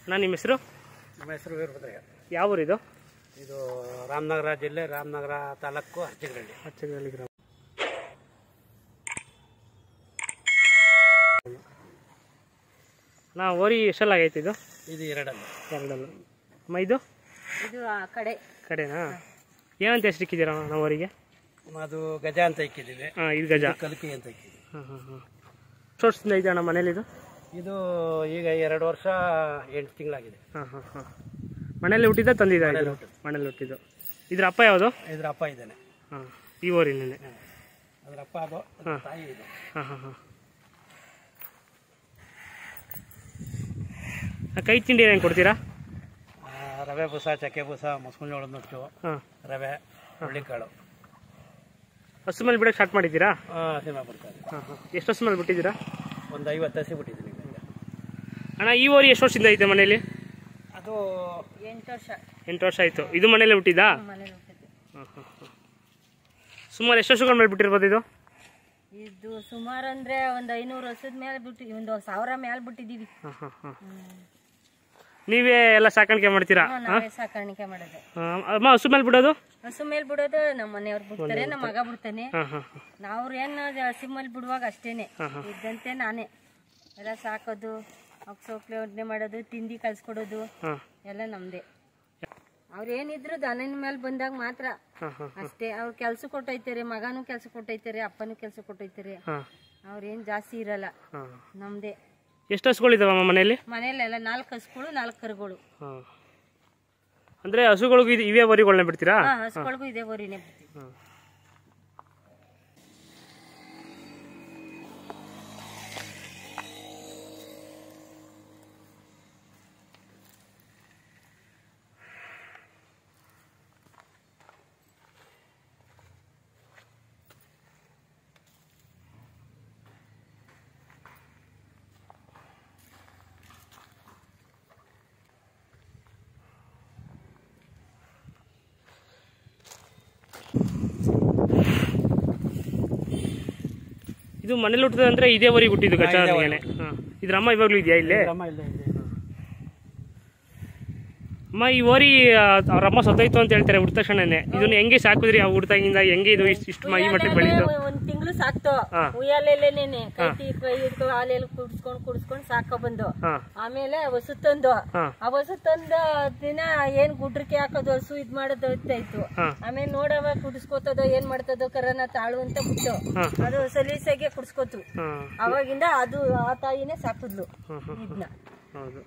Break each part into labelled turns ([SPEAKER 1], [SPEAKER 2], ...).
[SPEAKER 1] ಅಣ್ಣ ನಿಮ್ಮ ಹೆಸರು
[SPEAKER 2] ನಮ್ಮ ಹೆಸರು ವೀರಭದ್ರಯ್ಯ
[SPEAKER 1] ಯಾವ ಊರಿದು
[SPEAKER 2] ಇದು ರಾಮನಗರ ಜಿಲ್ಲೆ ರಾಮನಗರ ತಾಲೂಕು ಅರ್ಜಿಗಳ್ಳಿ
[SPEAKER 1] ಹಚ್ಚಗಳ್ಳಿ ಗ್ರಾಮ ನಾ ಓರಿ ಎಷ್ಟೆಲ್ಲ ಆಗೈತೆ ಇದು
[SPEAKER 2] ಇದು ಎರಡಲ್ಲ
[SPEAKER 1] ಎರಡಲ್ಲ ಅಮ್ಮ ಇದು
[SPEAKER 3] ಇದು ಆ ಕಡೆ
[SPEAKER 1] ಕಡೆನಾ ಏನಂತ ಹೆಸರಿಕ್ಕಿದ್ದೀರಾ ನಾವು ಅವರಿಗೆ
[SPEAKER 2] ಅದು ಗಜ ಅಂತ ಇಕ್ಕಿದ್ದೀವಿ
[SPEAKER 1] ಹಾಂ ಇದು ಗಜ
[SPEAKER 2] ಕಲ್ಕಿ ಅಂತ ಇಕ್ಕಿದ್ದೀವಿ
[SPEAKER 1] ಹಾಂ ಹಾಂ ಹಾಂ ಎಷ್ಟು ವರ್ಷದಿಂದ ಇದೆ ಅಣ್ಣ ಮನೇಲಿ ಇದು
[SPEAKER 2] ಇದು ಈಗ ಎರಡು ವರ್ಷ ಎಂಟು ತಿಂಗಳಾಗಿದೆ
[SPEAKER 1] ಹಾಂ ಹಾಂ ಹಾಂ ಮನೇಲಿ ಹುಟ್ಟಿದ್ದ ತಂದಿದ್ದ ಇದು ಮನೇಲಿ ಹುಟ್ಟಿದ್ದು ಇದ್ರ ಅಪ್ಪ ಯಾವುದು
[SPEAKER 2] ಇದ್ರ ಅಪ್ಪ ಇದ್ದಾನೆ
[SPEAKER 1] ಹಾಂ ಈ ಊರಿನೇ
[SPEAKER 2] ಅದ್ರ ಅಪ್ಪ ಅದು ಅದ್ರ ತಾಯಿ ಇದು
[SPEAKER 1] ಹಾಂ ಹಾಂ ಹಾಂ ಕೈ ತಿಂಡಿ ಏನೇನು ಕೊಡ್ತೀರಾ
[SPEAKER 2] ಆ, ರವೆ ಬೂಸ ಚಕ್ಕೆ ಬೂಸ ಮೊಸರು ಜೋಳದ ನುಚ್ಚು
[SPEAKER 1] ಹಾಂ
[SPEAKER 2] ರವೆ ಹುಳ್ಳಿಕಾಳು
[SPEAKER 1] ಹಸು ಮೇಲೆ ಬಿಡೋಕೆ ಸ್ಟಾರ್ಟ್ ಮಾಡಿದ್ದೀರಾ
[SPEAKER 2] ಸಿನಿಮಾ ಬರ್ತಾರೆ
[SPEAKER 1] ಹಾಂ ಹಾಂ ಎಷ್ಟು ಹಸು ಮೇಲೆ ಬಿಟ್ಟಿದ್ದೀರಾ
[SPEAKER 2] ಒಂದು ಐವತ್ತು ಹಸಿ ಬಿಟ್ಟಿದ್ದೀನಿ ಈಗ
[SPEAKER 1] ಅಣ್ಣ ಈ ಓರಿ ಎಷ್ಟು ವರ್ಷದಿಂದ ಐತೆ ಮನೇಲಿ
[SPEAKER 2] ಅದು
[SPEAKER 3] ಎಂಟು ವರ್ಷ
[SPEAKER 1] ಎಂಟು ವರ್ಷ ಆಯಿತು ಇದು ಮನೇಲಿ ಹುಟ್ಟಿದ್ದಾ
[SPEAKER 3] ಮನೇಲಿ ಹುಟ್ಟಿದ್ದು
[SPEAKER 1] ಹಾಂ ಹಾಂ ಹಾಂ ಸುಮಾರು ಎಷ್ಟು ವರ್ಷಗಳ ಮೇಲೆ ಬಿಟ್ಟಿರ್ಬೋದು ಇದು
[SPEAKER 3] ಇದು ಸುಮಾರು ಅಂದ್ರೆ ಒಂದು ಐನೂರು ವರ್ಷದ ಮೇಲೆ ಬಿಟ್ಟು ಒಂದು ಸಾವಿರ ಮೇಲೆ ಬಿಟ್ಟಿದೀವಿ
[SPEAKER 1] ಹಾಂ ಹಾಂ ಹಾಂ ನೀವೇ ಎಲ್ಲ ಸಾಕಾಣಿಕೆ ಮಾಡ್ತೀರಾ
[SPEAKER 3] ಹ್ಮ್, ನಾವೇ ಸಾಕಾಣಿಕೆ ಮಾಡೋದು
[SPEAKER 1] ಹಾಂ ಅಮ್ಮ ಹಸು ಮೇಲೆ ಬಿಡೋದು
[SPEAKER 3] ಹಸು ಮೇಲೆ ಬಿಡೋದು ನಮ್ಮ ಮನೆಯವ್ರು ಬಿಡ್ತಾರೆ ನಮ್ಮ ಮಗ ಬಿಡ್ತಾನೆ
[SPEAKER 1] ಹಾಂ ಹಾಂ ಹಾಂ
[SPEAKER 3] ನಾವ್ರು ಏನು ಹಸು ಮೇಲೆ ಬಿಡುವಾಗ ಅಷ್ಟೇನೆ ಇದ್ದಂತೆ ನಾನೇ ಎಲ್ಲ ಸಾಕೋದು ಅವ್ಕೆ ಸೋಕ್ಲೆ ಒಡ್ನೆ ಮಾಡೋದು ತಿಂಡಿ ಕಳ್ಸ್ಕೊಡೋದು
[SPEAKER 1] ಹಾಂ
[SPEAKER 3] ಎಲ್ಲ ನಮ್ದೇ ಅವ್ರು ಏನಿದ್ರು ದನದ ಮೇಲೆ ಬಂದಾಗ ಮಾತ್ರ
[SPEAKER 1] ಹಾಂ ಹಾಂ
[SPEAKER 3] ಅಷ್ಟೇ ಅವ್ರು ಕೆಲಸ ಕೊಟ್ಟೈತಾರೆ ಮಗನೂ ಕೆಲಸ ಕೊಟ್ಟೈತಾರೆ ಅಪ್ಪನೂ ಕೆಲಸ ಕೊಟ್ಟೈತಾರೆ
[SPEAKER 1] ಹಾಂ
[SPEAKER 3] ಅವ್ರೇನ್ ಜಾಸ್ತಿ ಇರಲ್ಲ
[SPEAKER 1] ಹಾಂ
[SPEAKER 3] ನಮ್ದೇ
[SPEAKER 1] ಎಷ್ಟು ಹಸುಗಳಿದಾವಮ್ಮ ಮನೇಲಿ
[SPEAKER 3] ಮನೇಲೆಲ್ಲ ನಾಲ್ಕು ಹಸುಗಳು ನಾಲ್ಕು ಕರುಗಳು
[SPEAKER 1] ಹಾಂ ಅಂದರೆ ಹಸುಗಳಿಗೂ ಇದು ಇವೇ ವರಿಗಳನ್ನ ಬಿಡ್ತೀರಾ
[SPEAKER 3] ಹಾ ಹಸುಗಳಿಗೂ ಇದೇ ಬೋರಿನೇ ಬಿಡ್ತೀವಿ
[SPEAKER 1] ಹಾಂ ಇದು ಮನೇಲಿ ಹುಟ್ಟಿದ ಅಂದ್ರೆ ಇದೇ ವರಿಗೆ ಹುಟ್ಟಿದ್ದು ಗಚಾರನೆ ಹಾಂ ಇದ್ರ ಅಮ್ಮ ಇವಾಗಲೂ ಇದೆಯಾ ಇಲ್ಲೇ
[SPEAKER 2] ಅಮ್ಮ ಇಲ್ಲ ಇದೆ
[SPEAKER 1] ಅಮ್ಮ ಈ ಓರಿ ಆ, ಅವ್ರ ಅಮ್ಮ ಸತ್ತೋಯ್ತು ಅಂತ ಹೇಳ್ತಾರೆ ಹುಟ್ಟ ತಕ್ಷಣನೇ ಇದನ್ನ ಹೆಂಗೆ ಸಾಕಿದ್ರಿ ಆ ಹುಡ್ತಾಗಿಂದ ಹೆಂಗೆ ಇದು ಇಷ್ಟು ಇಷ್ಟು ಈ ಮಟ್ಟಿಗೆ ಬೆಳೀತು
[SPEAKER 3] ಒಂದ್ ತಿಂಗಳು ಸಾಕ್ತು
[SPEAKER 1] ಹಾ.
[SPEAKER 3] ಉಯ್ಯಾಲೆಲ್ಲೇನೆ ಕೈ ತಿ- ಕೈ ಇಟ್ಟು ಹಾಲೆಲ್ಲ ಕುಡಿಸ್ಕೊಂಡ್ ಕುಡಿಸ್ಕೊಂಡ್ ಸಾಕ ಬಂದು
[SPEAKER 1] ಹಾಂ
[SPEAKER 3] ಆಮೇಲೆ ಹಸು ತಂದು
[SPEAKER 1] ಹಾ.
[SPEAKER 3] ಆ ಹಸು ತಂದ ದಿನ ಏನ್ ಗುಡ್ರಕ್ಕೆ ಹಾಕೋದು ಹಸು ಇದ್ ಮಾಡೋದು ಇತ್ತಾಯ್ತು
[SPEAKER 1] ಹಾ.
[SPEAKER 3] ಆಮೇಲೆ ನೋಡವ ಕುಡಿಸ್ಕೋತದೋ ಏನ್ ಮಾಡ್ತದೋ ಕರನ ತಾಳು ಅಂತ ಬಿಟ್ಟು
[SPEAKER 1] ಹಾ.
[SPEAKER 3] ಅದು ಸಲೀಸಾಗೆ ಕುಡಿಸ್ಕೋತು
[SPEAKER 1] ಹಾಂ
[SPEAKER 3] ಅವಾಗಿಂದ ಅದು ಆ ತಾಯಿನೇ ಸಾಕಿದ್ಲು
[SPEAKER 1] ಹಾಂ ಹಾಂ
[SPEAKER 3] ಇದನ್ನ
[SPEAKER 1] ಹೌದು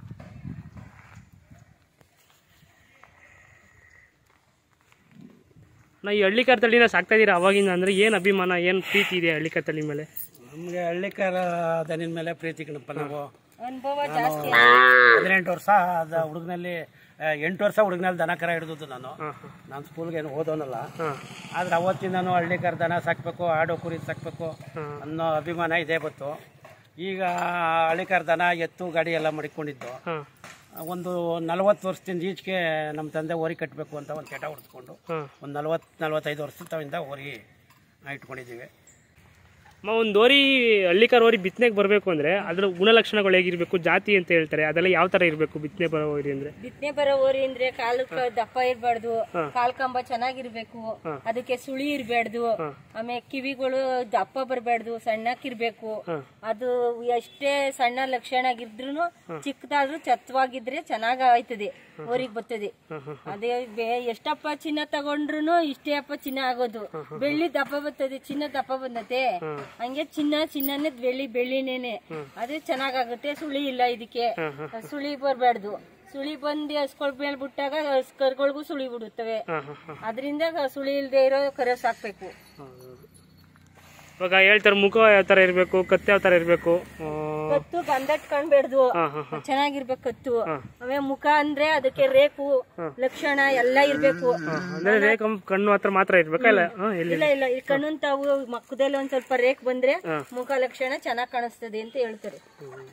[SPEAKER 1] ನಾ ಈ ಹಳ್ಳಿಕಾರ್ ತಳಿನ ಸಾಕ್ತಾ ಇದೀರಾ ಅವಾಗಿಂದ ಅಂದ್ರೆ ಏನ್ ಅಭಿಮಾನ ಏನ್ ಪ್ರೀತಿ ಇದೆ ಹಳ್ಳಿಕಾರ್ ತಳಿ ಮೇಲೆ
[SPEAKER 2] ನಮಗೆ ಹಳ್ಳಿಕಾರ ದನಿನ ಮೇಲೆ ಪ್ರೀತಿ ಕಣಪ್ಪ ನಾವು
[SPEAKER 3] ಅನುಭವ ಜಾಸ್ತಿ
[SPEAKER 2] ಹದಿನೆಂಟು ವರ್ಷ ಅದ ಹುಡುಗನಲ್ಲಿ ಎಂಟು ವರ್ಷ ಹುಡುಗನಲ್ಲಿ ದನ ಕರ ಹಿಡಿದು ನಾನು ನಾನು ಸ್ಕೂಲ್ಗೆ ಏನು ಓದೋನಲ್ಲ
[SPEAKER 1] ಹಾಂ
[SPEAKER 2] ಆದ್ರೆ ಅವತ್ತಿಂದನೂ ಹಳ್ಳಿಕಾರ ದನ ಸಾಕ್ಬೇಕು ಆಡು ಕುರಿ ಸಾಕ್ಬೇಕು ಅನ್ನೋ ಅಭಿಮಾನ ಇದೇ ಬತ್ತು ಈಗ ಹಳ್ಳಿಕಾರ ದನ ಎತ್ತು ಗಾಡಿ ಎಲ್ಲ ಮಡಿಕೊಂಡಿದ್ದು
[SPEAKER 1] ಹಾಂ
[SPEAKER 2] ಒಂದು ನಲವತ್ತು ವರ್ಷದಿಂದ ಈಚೆಗೆ ನಮ್ಮ ತಂದೆ ಓರಿ ಕಟ್ಟಬೇಕು ಅಂತ ಒಂದು ಕೆಟ ಹೊಡೆಸ್ಕೊಂಡು
[SPEAKER 1] ಹಾಂ
[SPEAKER 2] ಒಂದು ನಲ್ವತ್ತು ನಲ್ವತ್ತೈದು ವರ್ಷದಿಂದ ಓರಿ ಇಟ್ಕೊಂಡಿದ್ದೀವಿ
[SPEAKER 1] ಅಮ್ಮ ಒಂದು ಓರಿ ಹಳ್ಳಿಕಾರ್ ಓರಿ ಬಿತ್ತನೆಗೆ ಬರಬೇಕು ಅಂದ್ರೆ ಅದ್ರ ಗುಣಲಕ್ಷಣಗಳು ಹೇಗಿರ್ಬೇಕು ಜಾತಿ ಅಂತ ಹೇಳ್ತಾರೆ ಅದೆಲ್ಲ ಯಾವ ತರ ಇರಬೇಕು ಬಿತ್ತನೆ ಬರೋ ಓರಿ ಅಂದ್ರೆ
[SPEAKER 3] ಬಿತ್ತನೆ ಬರೋ ಓರಿ ಅಂದ್ರೆ ಕಾಲು ಕ- ದಪ್ಪ ಇರ್ಬಾರ್ದು ಕಾಲ್ ಕಂಬ ಚೆನ್ನಾಗಿರ್ಬೇಕು ಅದಕ್ಕೆ ಸುಳಿ ಇರ್ಬಾರ್ದು ಆಮೇಲೆ ಕಿವಿಗಳು ದಪ್ಪ ಬರಬಾರ್ದು ಸಣ್ಣಕ್ಕಿರ್ಬೇಕು ಅದು ಎಷ್ಟೇ ಸಣ್ಣ ಲಕ್ಷಣ ಆಗಿದ್ರು ಚಿಕ್ಕದಾದ್ರೂ ಚತ್ತವಾಗಿದ್ರೆ ಚೆನ್ನಾಗ್ ಆಯ್ತದೆ ಓರಿಗೆ ಬರ್ತದೆ ಅದೇ ಬೆ- ಎಷ್ಟಪ್ಪ ಚಿನ್ನ ತಗೊಂಡ್ರು ಇಷ್ಟೇ ಅಪ್ಪ ಚಿನ್ನ ಆಗೋದು ಬೆಳ್ಳಿ ದಪ್ಪ ಬರ್ತದೆ ಚಿನ್ನ ದಪ್ಪ ಬಂದತೆ ಹಂಗೆ ಚಿನ್ನ ಚಿನ್ನನೇ ಬೆಳ್ಳಿ ಬೆಳ್ಳಿನೇನೆ ಅದೇ ಚೆನ್ನಾಗಾಗುತ್ತೆ ಸುಳಿ ಇಲ್ಲ ಇದಕ್ಕೆ ಸುಳಿ ಬರ್ಬಾರ್ದು ಸುಳಿ ಬಂದು ಹಸ್ಕೊಳ್ ಮೇಲೆ ಬಿಟ್ಟಾಗ ಕರ್ಗಳಿಗೂ ಸುಳಿ ಬಿಡುತ್ತವೆ
[SPEAKER 1] ಹಾಂ ಹಾಂ ಹಾಂ
[SPEAKER 3] ಅದರಿಂದ ಸುಳಿ ಇಲ್ದೇ ಇರೋ ಕರೆ ಸಾಕ್ಬೇಕು
[SPEAKER 1] ಇವಾಗ ಹೇಳ್ತಾರೆ ಮುಖ ಯಾವ ತರ ಇರಬೇಕು ಕತ್ತೆ ಯಾವ ತರ ಇರಬೇಕು
[SPEAKER 3] ಕತ್ತು ಗಂಧಟ್ ಕಾಣ್ಬೇಡ್ದು
[SPEAKER 1] ಹಾಂ ಹಾಂ ಹಾಂ
[SPEAKER 3] ಚೆನ್ನಾಗಿರ್ಬೇಕು ಕತ್ತು ಆಮೇಲೆ ಮುಖ ಅಂದ್ರೆ ಅದಕ್ಕೆ ರೇಖು ಲಕ್ಷಣ ಎಲ್ಲ ಇರ್ಬೇಕು
[SPEAKER 1] ಅಂದ್ರೆ ರೇಖ ಕಣ್ಣು ಹತ್ರ ಮಾತ್ರ ಇರ್ಬೇಕಲ್ಲ ಹಾಂ ಎಲ್ಲಿ
[SPEAKER 3] ಇಲ್ಲ ಇಲ್ಲ ಈ ಕಣ್ಣನ್ ತಾವು ಮಕ್ಕದಲ್ಲಿ ಒಂದ್ ಸ್ವಲ್ಪ ರೇಖ್ ಬಂದ್ರೆ ಮುಖ ಲಕ್ಷಣ ಚೆನ್ನಾಗ್ ಕಾಣಿಸ್ತದೆ ಅಂತ ಹೇಳ್ತಾರೆ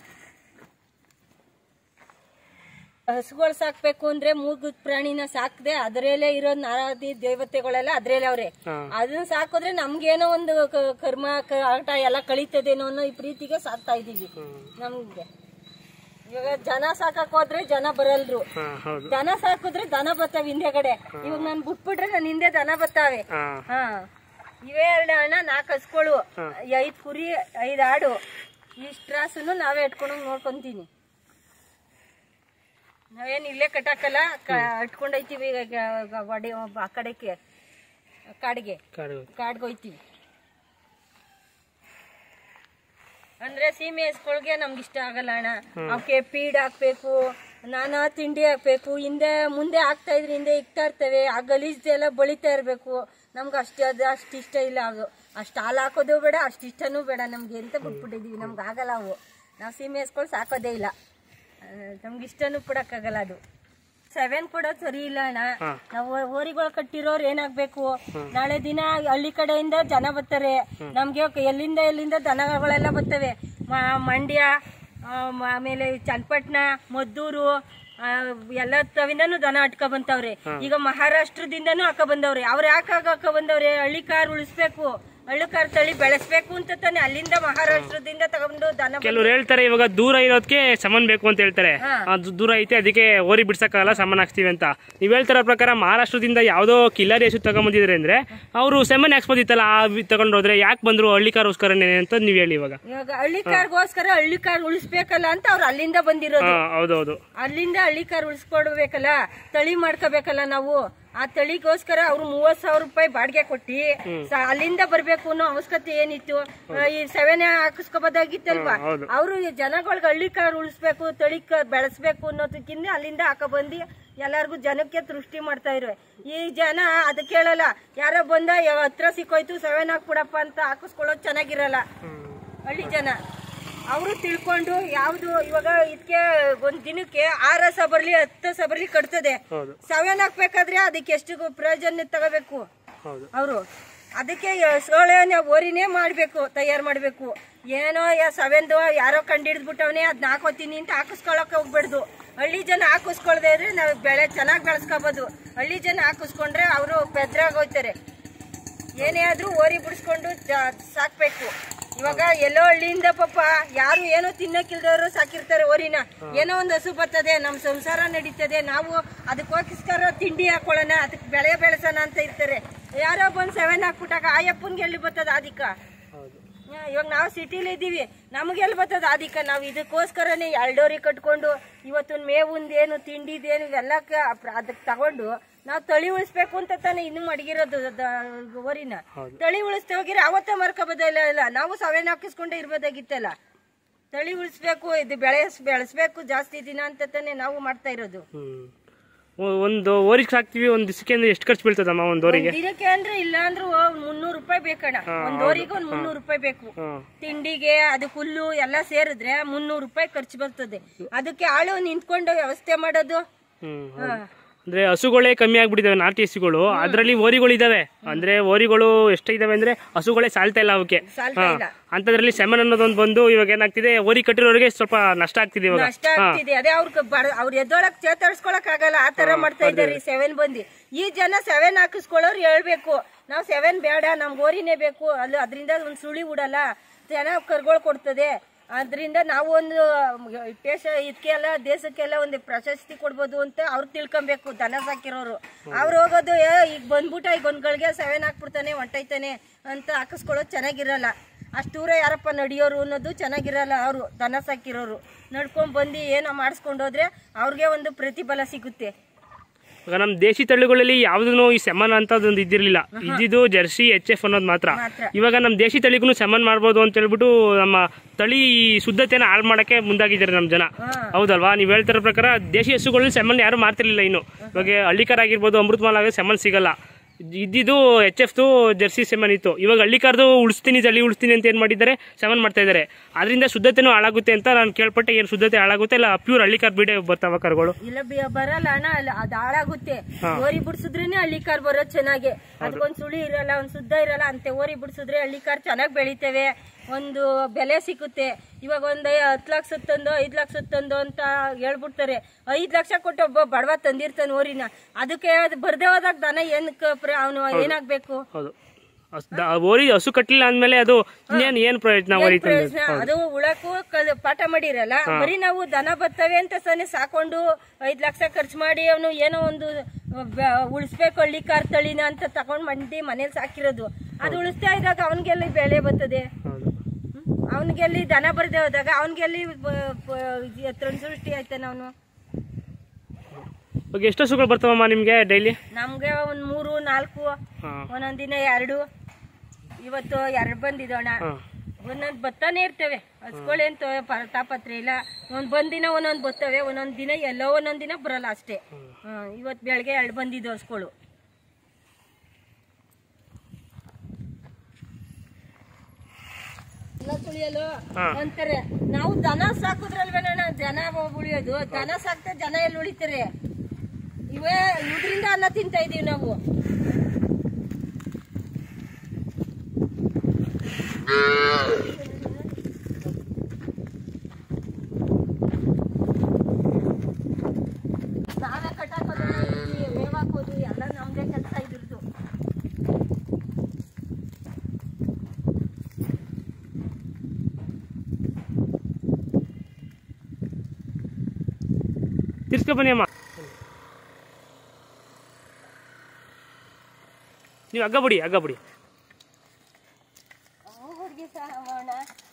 [SPEAKER 3] ಹಸುಗಳು ಸಾಕ್ಬೇಕು ಅಂದ್ರೆ ಮೂಗು ಪ್ರಾಣಿನ ಸಾಕದೆ ಅದರಲ್ಲೇ ಇರೋ ನಾರಾದಿ ದೇವತೆಗಳೆಲ್ಲ ಅದ್ರಲ್ಲೇ ಅವ್ರೆ ಅದನ್ನ ಸಾಕಿದ್ರೆ ನಮ್ಗೇನೋ ಒಂದು ಕ- ಕರ್ಮ ಕ- ಆಟ ಎಲ್ಲ ಕಳೀತದೇನೋ ಅನ್ನೋ ಈ ಪ್ರೀತಿಗೆ ಸಾಕ್ತಾ ಇದೀವಿ ನಮ್ಗೆ ಇವಾಗ ಜನ ಸಾಕಕ್ ಹೋದ್ರೆ ಜನ ಬರಲ್ರು
[SPEAKER 1] ಹಾ ಹೌದು
[SPEAKER 3] ದನ ಸಾಕಿದ್ರೆ ದನ ಬರ್ತಾವೆ ಹಿಂದೆಗಡೆ ಇವಾಗ ನಾನು ಬಿಟ್ಬಿಟ್ರೆ ನನ್ನ ಹಿಂದೆ ದನ ಬರ್ತಾವೆ
[SPEAKER 1] ಹಾ
[SPEAKER 3] ಹಾ ಇವೇ ಎರಡು ಹಣ ನಾಲ್ಕು ಹಸ್ಗಳು ಐದು ಕುರಿ ಐದು ಆಡು ಇಷ್ಟು ರಾಸನ್ನು ನಾವೇ ಇಟ್ಕೊಂಡು ನೋಡ್ಕೊಂತೀನಿ ನಾವೇನು ಇಲ್ಲೇ ಕಟ್ಟಾಕಲ್ಲ ಇಟ್ಕೊಂಡೈತೀವಿ ಈಗ ಒಡೆ ಆ ಕಡೆಗೆ ಕಾಡಿಗೆ
[SPEAKER 1] ಕಾಡು
[SPEAKER 3] ಕಾಡ್ಗೆ ಹೋಯ್ತೀವಿ ಅಂದ್ರೆ ಸೀಮೆ ಹಸ್ಗಳ್ಗೆ ನಮ್ಗೆ ಇಷ್ಟ ಆಗಲ್ಲ ಅಣ್ಣ ಅವಕ್ಕೆ ಪೀಡ್ ಹಾಕ್ಬೇಕು ನಾನಾ ತಿಂಡಿ ಹಾಕ್ಬೇಕು ಹಿಂದೆ ಮುಂದೆ ಹಾಕ್ತಾ ಇದ್ರೆ ಹಿಂದೆ ಇಕ್ತಾ ಇರ್ತೇವೆ ಆ ಗಲೀಜೆಲ್ಲ ಬಳಿತಾ ಇರ್ಬೇಕು ನಮ್ಗೆ ಅಷ್ಟು ಅದು ಅಷ್ಟು ಇಷ್ಟ ಇಲ್ಲ ಅದು ಅಷ್ಟು ಹಾಲು ಹಾಕೋದು ಬೇಡ ಅಷ್ಟು ಇಷ್ಟನೂ ಬೇಡ ನಮ್ಗೆ ಅಂತ ಬಿಟ್ಬಿಟ್ಟಿದೀವಿ ನಮ್ಗೆ ಆಗಲ್ಲ ಅವು ನಾವು ಸೀಮೆ ಹಸ್ಗಳು ಸಾಕೋದೇ ಇಲ್ಲ ಆ, ನಮ್ಗೆ ಇಷ್ಟನೂ ಪಡಕ್ಕಾಗಲ್ಲ ಅದು ಸೆವೆನ್ ಕೊಡೋದು ಸರಿ ಇಲ್ಲ ಅಣ್ಣ ನಾವು ಓರಿಗಳು ಕಟ್ಟಿರೋರು ಏನಾಗ್ಬೇಕು ನಾಳೆ ದಿನ ಹಳ್ಳಿ ಕಡೆಯಿಂದ ಜನ ಬರ್ತಾರೆ ನಮ್ಗೆ ಎಲ್ಲಿಂದ ಎಲ್ಲಿಂದ ದನಗಳೆಲ್ಲ ಬರ್ತವೆ ಮ- ಮಂಡ್ಯ ಆ, ಮ- ಆಮೇಲೆ ಚನ್ನಪಟ್ಟಣ ಮದ್ದೂರು ಆ, ಎಲ್ಲ ತವಿಂದನೂ ದನ ಅಟ್ಕ ಬಂತವ್ರೆ ಈಗ ಮಹಾರಾಷ್ಟ್ರದಿಂದನೂ ಹಾಕ ಬಂದವ್ರೆ ಅವ್ರು ಯಾಕೆ ಹಾಕ ಬಂದವ್ರೆ ಹಳ್ಳಿ ಕಾರ್ ಉಳಿಸ್ಬೇಕು ಹಳ್ಳಿ ಕಾರ್ ತಳಿ ಬೆಳೆಸ್ಬೇಕು ಅಂತ ತಾನೆ ಅಲ್ಲಿಂದ ಮಹಾರಾಷ್ಟ್ರದಿಂದ ತಗೊಂಡು ದನ
[SPEAKER 1] ಕೆಲವ್ರು ಹೇಳ್ತಾರೆ ಇವಾಗ ದೂರ ಇರೋದಕ್ಕೆ ಸಮನ್ ಬೇಕು ಅಂತ ಹೇಳ್ತಾರೆ ಅದು ದೂರ ಐತೆ ಅದಕ್ಕೆ ಓರಿ ಬಿಡ್ಸಕ್ಕಾಗಲ್ಲ ಸಮನ್ ಹಾಕ್ಸ್ತೀವಿ ಅಂತ ನೀವ್ ಹೇಳ್ತಿರೋ ಪ್ರಕಾರ ಮಹಾರಾಷ್ಟ್ರದಿಂದ ಯಾವ್ದೋ ಕಿಲ್ಲರ್ ಯಶು ತಗೊಂಬಂದಿದ್ರೆ ಅಂದ್ರೆ ಅವರು ಸೆಮನ್ ಹಾಕ್ಸ್ಬೋದಿತ್ತಲ್ಲ ಆ ತಗೊಂಡು ಹೋದ್ರೆ ಯಾಕೆ ಬಂದ್ರು ಹಳ್ಳಿಕಾರೋಸ್ಕರನೇ ಅಂತ ನೀವ್ ಹೇಳಿ ಇವಾಗ
[SPEAKER 3] ಇವಾಗ ಹಳ್ಳಿ ಕಾರ್ಗೋಸ್ಕರ ಹಳ್ಳಿ ಕಾರ್ ಉಳಿಸ್ಬೇಕಲ್ಲ ಅಂತ ಅವ್ರು ಅಲ್ಲಿಂದ ಬಂದಿರೋದು
[SPEAKER 1] ಹಾ ಹೌದೌದು
[SPEAKER 3] ಅಲ್ಲಿಂದ ಹಳ್ಳಿ ಕಾರ್ ಉಳಿಸ್ಕೊಡ್ಬೇಕಲ್ಲ ತಳಿ ಮಾಡ್ಕೋಬೇಕಲ್ಲ ನಾವು ಆ ತಳಿಗೋಸ್ಕರ ಅವ್ರು ಮೂವತ್ ಸಾವಿರ ರೂಪಾಯಿ ಬಾಡಿಗೆ ಕೊಟ್ಟಿ ಸ- ಅಲ್ಲಿಂದ ಬರ್ಬೇಕು ಅನ್ನೋ ಅವಶ್ಯಕತೆ ಏನಿತ್ತು ಆ, ಈ ಸೆವೆನ್ ಹಾಕಿಸ್ಕೋಬೋದಾಗಿತ್ತಲ್ವಾ ಅವರು ಜನಗಳಿಗೆ ಹಳ್ಳಿ ಕಾರ್ ಉಳಿಸ್ಬೇಕು ತಳಿ ಕ- ಬೆಳೆಸ್ಬೇಕು ಅನ್ನೋದಕ್ಕಿಂತ ಅಲ್ಲಿಂದ ಹಾಕ ಬಂದು ಎಲ್ಲಾರ್ಗು ಜನಕ್ಕೆ ದೃಷ್ಟಿ ಮಾಡ್ತಾ ಇರೋ ಈ ಜನ ಅದಕ್ಕೆ ಹೇಳಲ್ಲ ಯಾರೋ ಬಂದ ಯಾವ ಹತ್ರ ಸಿಕ್ಕೋಯ್ತು ಸೆವೆನ್ ಹಾಕ್ಬಿಡಪ್ಪ ಅಂತ ಹಾಕಿಸ್ಕೊಳ್ಳೋದು ಚೆನ್ನಾಗಿರಲ್ಲ ಹಳ್ಳಿ ಜನ ಅವರು ತಿಳ್ಕೊಂಡು ಯಾವ್ದು ಇವಾಗ ಇದಕ್ಕೆ ಒಂದ್ ದಿನಕ್ಕೆ ಆರ್ ರಸ ಬರ್ಲಿ ಹತ್ತು ರಸ ಬರ್ಲಿ ಕಟ್ತದೆ
[SPEAKER 1] ಹೌದು
[SPEAKER 3] ಸವೆನ್ ಹಾಕ್ಬೇಕಾದ್ರೆ ಅದಕ್ಕೆ ಎಷ್ಟು ಪ್ರಯೋಜನ ತಗೋಬೇಕು
[SPEAKER 1] ಹೌದು
[SPEAKER 3] ಅವರು ಅದಕ್ಕೆ ಸೋಳೆ ಓರಿನೇ ಮಾಡ್ಬೇಕು ತಯಾರು ಮಾಡ್ಬೇಕು ಏನೋ ಯಾ ಸವೆನ್ದು ಯಾರೋ ಕಂಡಿಡ್ದ್ಬಿಟ್ಟವನೇ ಅದನ್ನ ಹಾಕೋತೀನಿ ಅಂತ ಹಾಕಿಸ್ಕೊಳಕ್ ಹೋಗ್ಬೇಡ್ದು ಹಳ್ಳಿ ಜನ ಹಾಕಿಸ್ಕೊಳ್ದೆ ಇದ್ರೆ ನಾವು ಬೆಳೆ ಚೆನ್ನಾಗಿ ಬೆಳೆಸ್ಕೋಬೋದು ಹಳ್ಳಿ ಜನ ಹಾಕಿಸ್ಕೊಂಡ್ರೆ ಅವರು ಬೆದ್ರಾಗ ಹೋಯ್ತಾರೆ ಏನೇ ಆದ್ರೂ ಓರಿ ಬಿಡಿಸ್ಕೊಂಡು ಜ- ಸಾಕ್ಬೇಕು ಇವಾಗ ಎಲ್ಲೋ ಹಳ್ಳಿಯಿಂದ ಪಾಪ ಯಾರು ಏನೋ ತಿನ್ನಕ್ಕಿಲ್ದವರು ಸಾಕಿರ್ತಾರೆ ಓರಿನ ಏನೋ ಒಂದು ಹಸು ಬರ್ತದೆ ನಮ್ಮ ಸಂಸಾರ ನಡೀತದೆ ನಾವು ಅದಕ್ಕೋಸ್ಕರ ತಿಂಡಿ ಹಾಕೊಳ್ಳೋಣ ಅದಕ್ಕೆ ಬೆಳೆ ಬೆಳೆಸೋಣ ಅಂತ ಇರ್ತಾರೆ ಯಾರೋ ಬಂದು ಸೆವೆನ್ ಹಾಕ್ಬಿಟ್ಟಾಗ ಆ ಅಪ್ಪನ್ಗೆ ಎಲ್ಲಿ ಬರ್ತದ ಆದಿಕ್ಕ
[SPEAKER 1] ಹೌದು
[SPEAKER 3] ಹಾ, ಇವಾಗ ನಾವು ಸಿಟಿಲಿ ಇದ್ದೀವಿ ನಮ್ಗೆ ಎಲ್ಲಿ ಬರ್ತದ ಆದಿಕ್ಕ ನಾವು ಇದಕ್ಕೋಸ್ಕರನೇ ಎರಡೋರಿ ಕಟ್ಕೊಂಡು ಇವತ್ತಿನ ಮೇವುಂದೇನು ತಿಂಡಿದೇನು ಇವೆಲ್ಲ ಅದಕ್ಕೆ ತಗೊಂಡು ನಾವು ತಳಿ ಉಳಿಸ್ಬೇಕು ಅಂತ ತಾನೇ ಇನ್ನು ಮಡಗಿರೋದು ದ- ಓರಿನ ತಳಿ ಉಳಿಸ್ತಾ ಹೋಗಿರಿ ಅವತ್ತೇ ಮರ್ಕೋಬೋದಲ್ಲ ಇಲ್ಲ ನಾವು ಸವೆನ್ ಹಾಕಿಸ್ಕೊಂಡೇ ಇರ್ಬೋದಾಗಿತ್ತಲ್ಲ ತಳಿ ಉಳಿಸ್ಬೇಕು ಇದು ಬೆಳೆಸ್ ಬೆಳೆಸ್ಬೇಕು ಜಾಸ್ತಿ ದಿನ ಅಂತ ತಾನೇ ನಾವು ಮಾಡ್ತಾ ಇರೋದು
[SPEAKER 1] ಹ್ಮ್ ಒ- ಒಂದು ಓರಿಗೆ ಸಾಕ್ತಿವಿ ಒಂದ್ ದಿವಸಕ್ಕೆ ಅಂದ್ರೆ ಎಷ್ಟು ಖರ್ಚು ಬೀಳ್ತದಮ್ಮ ಒಂದ್ ಓರಿಗೆ
[SPEAKER 3] ದಿನಕ್ಕೆ ಅಂದ್ರೆ ಇಲ್ಲ ಅಂದ್ರೂ ಮುನ್ನೂರು ರೂಪಾಯಿ ಬೇಕಣ್ಣ ಒಂದ್ ಓರಿಗೆ ಒಂದ್ ಮುನ್ನೂರು ರೂಪಾಯಿ ಬೇಕು
[SPEAKER 1] ಹ್ಮ್
[SPEAKER 3] ತಿಂಡಿಗೆ ಅದು ಹುಲ್ಲು ಎಲ್ಲ ಸೇರಿದ್ರೆ ಮುನ್ನೂರು ರೂಪಾಯಿ ಖರ್ಚು ಬರ್ತದೆ ಅದಕ್ಕೆ ಆಳು ನಿಂತ್ಕೊಂಡು ವ್ಯವಸ್ಥೆ ಮಾಡೋದು
[SPEAKER 1] ಹ್ಮ್ ಹೌದು. ಅಂದ್ರೆ ಹಸುಗಳೇ ಕಮ್ಮಿ ಆಗ್ಬಿಟ್ಟಿದಾವೆ ನಾಟಿ ಹಸುಗಳು ಅದ್ರಲ್ಲಿ ಓರಿಗಳು ಇದಾವೆ ಅಂದ್ರೆ ಓರಿಗಳು ಎಷ್ಟಿದಾವೆ ಅಂದ್ರೆ ಹಸುಗಳೇ ಸಾಲ್ತಾ ಇಲ್ಲ ಅವಕ್ಕೆ
[SPEAKER 3] ಸಾಲ್ತಾ ಇಲ್ಲ
[SPEAKER 1] ಅಂತದ್ರಲ್ಲಿ ಸೆಮನ್ ಅನ್ನೋದೊಂದು ಬಂದು ಇವಾಗ ಏನಾಗ್ತಿದೆ ಓರಿ ಕಟ್ಟಿರೋರಿಗೆ ಸ್ವಲ್ಪ ನಷ್ಟ ಆಗ್ತಿದೆ ಇವಾಗ
[SPEAKER 3] ನಷ್ಟ ಆಗ್ತಿದೆ ಅದೇ ಅವ್ರ ಅವ್ರ ಎದ್ದೊಳಕ್ ಚೇತರಿಸ್ಕೊಳಕ್ ಆಗಲ್ಲ ಆ ತರ ಮಾಡ್ತಾ ಇದ್ದಾರೆ ಸೆವೆನ್ ಬಂದಿ ಈ ಜನ ಸೆವೆನ್ ಹಾಕಿಸ್ಕೊಳ್ಳೋರು ಹೇಳ್ಬೇಕು ನಾವು ಸೆವೆನ್ ಬೇಡ ನಮ್ಗೆ ಓರಿನೇ ಬೇಕು ಅಲ್ಲಿ ಅದರಿಂದ ಒಂದು ಸುಳಿ ಉಡಲ್ಲ ಚೆನ್ನಾಗಿ ಕರ್ಗೋಳ್ ಕೊಡ್ತದೆ ಅದರಿಂದ ನಾವು ಒಂದು ದೇಶ ಇದಕ್ಕೆಲ್ಲ ದೇಶಕ್ಕೆಲ್ಲ ಒಂದು ಪ್ರಶಸ್ತಿ ಕೊಡ್ಬೋದು ಅಂತ ಅವ್ರು ತಿಳ್ಕೊಬೇಕು ದನ ಸಾಕಿರೋರು ಅವ್ರು ಹೋಗೋದು ಏ ಈಗ ಬಂದ್ಬಿಟ್ಟ ಈಗ ಒಂದ್ಗಳಿಗೆ ಸೆವೆನ್ ಹಾಕ್ಬಿಡ್ತಾನೆ ಹೊಂಟೈತಾನೆ ಅಂತ ಹಾಕಿಸ್ಕೊಳ್ಳೋದು ಚೆನ್ನಾಗಿರಲ್ಲ ಅಷ್ಟು ದೂರ ಯಾರಪ್ಪ ನಡೆಯೋರು ಅನ್ನೋದು ಚೆನ್ನಾಗಿರಲ್ಲ ಅವರು ದನ ಸಾಕಿರೋರು ನಡ್ಕೊಂಡ್ ಬಂದು ಏನೋ ಮಾಡಿಸ್ಕೊಂಡು ಹೋದ್ರೆ ಅವ್ರಿಗೆ ಒಂದು ಪ್ರತಿಫಲ ಸಿಗುತ್ತೆ
[SPEAKER 1] ಇವಾಗ ನಮ್ ದೇಶಿ ತಳಿಗಳಲ್ಲಿ ಯಾವ್ದು ಈ ಸೆಮನ್ ಅಂತ ಒಂದು ಇದ್ದಿರ್ಲಿಲ್ಲ ಇದ್ದಿದ್ದು ಜರ್ಸಿ ಎಚ್ ಎಫ್ ಅನ್ನೋದು ಮಾತ್ರ
[SPEAKER 3] ಮಾತ್ರ.
[SPEAKER 1] ಇವಾಗ ನಮ್ ದೇಶಿ ತಳಿಗೂ ಸೆಮನ್ ಮಾಡ್ಬೋದು ಅಂತ ಹೇಳ್ಬಿಟ್ಟು ನಮ್ಮ ತಳಿ ಶುದ್ಧತೆನ ಹಾಳು ಮಾಡಕ್ಕೆ ಮುಂದಾಗಿದ್ದಾರೆ ನಮ್ ಜನ ಹೌದಲ್ವಾ ನೀವ್ ಹೇಳ್ತಿರೋ ಪ್ರಕಾರ ದೇಶಿ ಹಸುಗಳಲ್ಲಿ ಸೆಮನ್ ಯಾರು ಮಾಡ್ತಿರ್ಲಿಲ್ಲ ಇನ್ನು ಇವಾಗ ಹಳ್ಳಿಕಾರ ಆಗಿರ್ಬೋದು ಅಮೃತಮಾಲ ಆಗಿ ಸೆಮನ್ ಸಿಗಲ್ಲ ಇದ್ದಿದ್ದು ಎಚ್ ಎಫ್ದು ಜರ್ಸಿ ಸೆಮನ್ ಇತ್ತು ಇವಾಗ ಹಳ್ಳಿಕಾರ್ದು ಉಳಿಸ್ತೀನಿ ತಳಿ ಉಳಿಸ್ತೀನಿ ಅಂತ ಏನ್ ಮಾಡಿದ್ದಾರೆ ಸೆಮನ್ ಮಾಡ್ತಾ ಇದ್ದಾರೆ ಅದರಿಂದ ಶುದ್ಧತೆನೂ ಹಾಳಾಗುತ್ತೆ ಅಂತ ನಾನು ಕೇಳ್ಪಟ್ಟೆ ಏನು ಶುದ್ಧತೆ ಹಾಳಾಗುತ್ತೆ ಇಲ್ಲ ಪ್ಯೂರ್ ಹಳ್ಳಿಕಾರ್ ಬಿಡೆ ಬರ್ತಾವ ಕರುಗಳು
[SPEAKER 3] ಇಲ್ಲ ಬಿ- ಬರಲ್ಲ ಅಣ್ಣ ಅಲ್ಲ ಅದು ಹಾಳಾಗುತ್ತೆ ಓರಿ ಬಿಡ್ಸಿದ್ರೇನೆ ಹಳ್ಳಿ ಕಾರ್ ಬರೋದು ಚೆನ್ನಾಗಿ ಅದಕ್ಕೊಂದ್ ಸುಳಿ ಇರಲ್ಲ ಒಂದ್ ಶುದ್ಧ ಇರಲ್ಲ ಅಂತೆ ಓರಿ ಬಿಡ್ಸಿದ್ರೆ ಹಳ್ಳಿ ಕಾರ್ ಚೆನ್ನಾಗಿ ಬೆಳಿತೇವೆ ಒಂದು ಬೆಲೆ ಸಿಗುತ್ತೆ ಇವಾಗ ಒಂದ್ ಹತ್ತು ಲಕ್ಷ ತಂದು ಐದ್ ಲಕ್ಷ ತಂದು ಅಂತ ಹೇಳ್ಬಿಡ್ತಾರೆ ಐದ್ ಲಕ್ಷ ಕೊಟ್ಟು ಒಬ್ಬ ಬಡವ ತಂದಿರ್ತಾನೆ ಓರಿನ ಅದಕ್ಕೆ ಅದು ಬರ್ದೇ ಹೋದಾಗ ದನ ಏನಕ್ಕೆ ಅವನು ಏನಾಗ್ಬೇಕು
[SPEAKER 1] ಹೌದು ಹಸ್- ದ- ಓರಿ ಹಸು ಕಟ್ಟಲಿಲ್ಲ ಅಂದ್ಮೇಲೆ ಅದು ಇನ್ನೇನು ಏನು ಪ್ರಯೋಜನ ಓರಿ ತಂದು
[SPEAKER 3] ಪ್ರಯೋಜನ ಅದು ಉಳಕ್ಕೂ ಕಲ್ ಪಾಠ ಮಾಡಿರಲ್ಲ ಬರೀ ನಾವು ದನ ಬರ್ತವೆ ಅಂತ ಸನೆ ಸಾಕೊಂಡು ಐದ್ ಲಕ್ಷ ಖರ್ಚು ಮಾಡಿ ಅವನು ಏನೋ ಒಂದು ಬ- ಉಳಿಸ್ಬೇಕು ಹಳ್ಳಿ ಕಾರ್ ತಳಿನ ಅಂತ ತಗೊಂಡ್ ಮಂದಿ ಮನೇಲಿ ಸಾಕಿರೋದು ಅದು ಉಳಿಸ್ತಾ ಇದ್ದಾಗ ಅವನಿಗೆಲ್ಲಿ ಬೆಳೆ ಬರ್ತದೆ
[SPEAKER 1] ಹೌದು
[SPEAKER 3] ಅವನಿಗೆಲ್ಲಿ ದನ ಬರ್ದೇ ಹೋದಾಗ ಅವನಿಗೆಲ್ಲಿ ಸೃಷ್ಟಿ ಆಯ್ತಾನ ಅವನು
[SPEAKER 1] ಇವಾಗ ಎಷ್ಟು ಹಸುಗಳು ಬರ್ತಾವಮ್ಮ ನಿಮಗೆ ಡೈಲಿ
[SPEAKER 3] ನಮ್ಗೆ ಒಂದ್ ಮೂರು ನಾಲ್ಕು
[SPEAKER 1] ಹಾಂ
[SPEAKER 3] ಒಂದೊಂದ್ ದಿನ ಎರಡು ಇವತ್ತು ಎರಡು ಬಂದಿದ್ದೋಣ
[SPEAKER 1] ಹಾಂ
[SPEAKER 3] ಒಂದೊಂದು ಬತ್ತಾನೆ ಇರ್ತವೆ ಹಸ್ಗಳೇನ್ ತಾಪತ್ರೆ ಇಲ್ಲ ಒಂದ್ ಬಂದ್ ದಿನ ಒಂದೊಂದ್ ಬರ್ತವೆ ಒಂದೊಂದ್ ದಿನ ಎಲ್ಲೋ ಒಂದೊಂದ್ ದಿನ ಬರಲ್ಲ ಅಷ್ಟೇ ಹ್ಮ್, ಇವತ್ ಬೆಳಗ್ಗೆ ಎರಡು ಬಂದಿದ್ದು ಹಸ್ಗಳು ಎಲ್ಲ ತುಳಿಯಲು
[SPEAKER 1] ಹಾ.
[SPEAKER 3] ಅಂತಾರೆ ನಾವು ದನ ಸಾಕುದ್ರಲ್ವೇನಣ್ಣ ಜನ ಉಳಿಯೋದು ದನ ಸಾಕ್ತಾ ಜನ ಎಲ್ಲಿ ಉಳಿತಾರೆ ಇವೇ ಇದ್ರಿಂದ ಅನ್ನ ತಿಂತಾ ಇದೀವಿ ನಾವು ನಾವೇ ಕಟ್ಟಾಕೋದು ಮೇವ್ ಹಾಕೋದು ಎಲ್ಲ ನಮ್ದೇ ಕೆಲಸ ಇದ್ರದ್ದು
[SPEAKER 1] ತಿರ್ಸ್ಕೊ ಬನ್ನಿ ಅಮ್ಮ ನೀವು ಹಗ್ಗ ಬಿಡಿ ಹಗ್ಗ ಬಿಡಿ
[SPEAKER 3] ಹುಡುಗಿ ಸಹ ಮಾಡೋಣ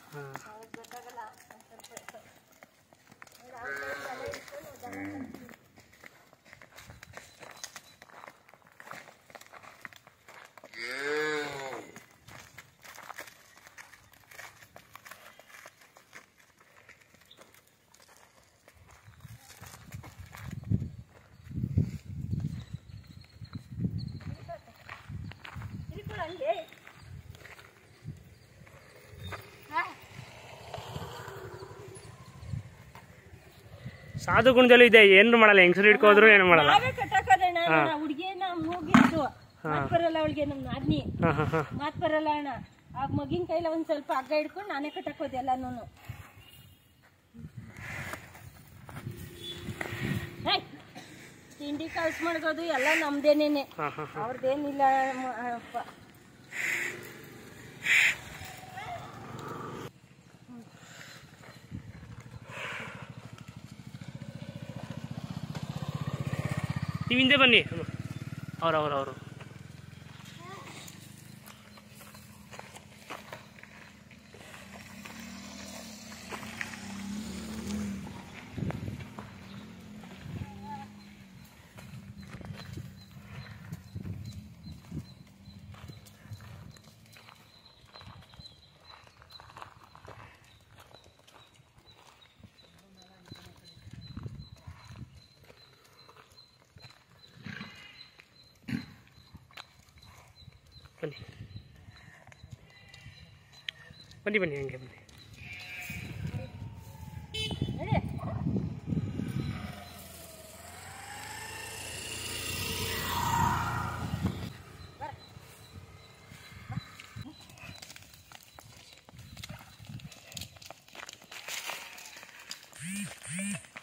[SPEAKER 3] ತಿರ್ಕೊಳ್ಳಂಗೆ
[SPEAKER 1] ಸಾಧು ಗುಣದಲ್ಲೂ ಇದೆ ಏನು ಮಾಡಲ್ಲ ಹೆಂಗಸರು ಹಿಡ್ಕೋದ್ರು ಏನು ಮಾಡಲ್ಲ
[SPEAKER 3] ನಾವೇ ಕಟ್ಟಾಕದಣ್ಣ ಹುಡುಗಿ ನಮ್ ಮೂಗಿತ್ತು ಮಾತ್ ಬರಲ್ಲ ಅವಳಿಗೆ ನಮ್ ನಾದ್ನಿ
[SPEAKER 1] ಹಾಂ ಹಾಂ ಹಾಂ
[SPEAKER 3] ಮಾತ್ ಬರಲ್ಲ ಅಣ್ಣ ಆ ಮಗಿನ ಕೈಲ ಒಂದ್ ಸ್ವಲ್ಪ ಹಗ್ಗ ಹಿಡ್ಕೊಂಡು ನಾನೇ ಕಟ್ಟಾಕೋದೆ ಎಲ್ಲಾನು ತಿಂಡಿ ಕಳ್ಸಿ ಮಾಡ್ಕೋದು ಎಲ್ಲ ನಮ್ದೇನೇನೆ
[SPEAKER 1] ಹಾಂ ಹಾಂ
[SPEAKER 3] ಅವ್ರದ್ದೇನಿಲ್ಲ ಮ- ಅಪ್ಪ.
[SPEAKER 1] ನೀವು ಹಿಂದೆ ಬನ್ನಿ ಅವ್ರು ಅವ್ರು ಅವರು ಬನ್ನಿ ಬನ್ನಿ ಬನ್ನಿ ಹಂಗೆ ಬನ್ನಿ
[SPEAKER 3] ನಡಿ.
[SPEAKER 1] ಹಾಂ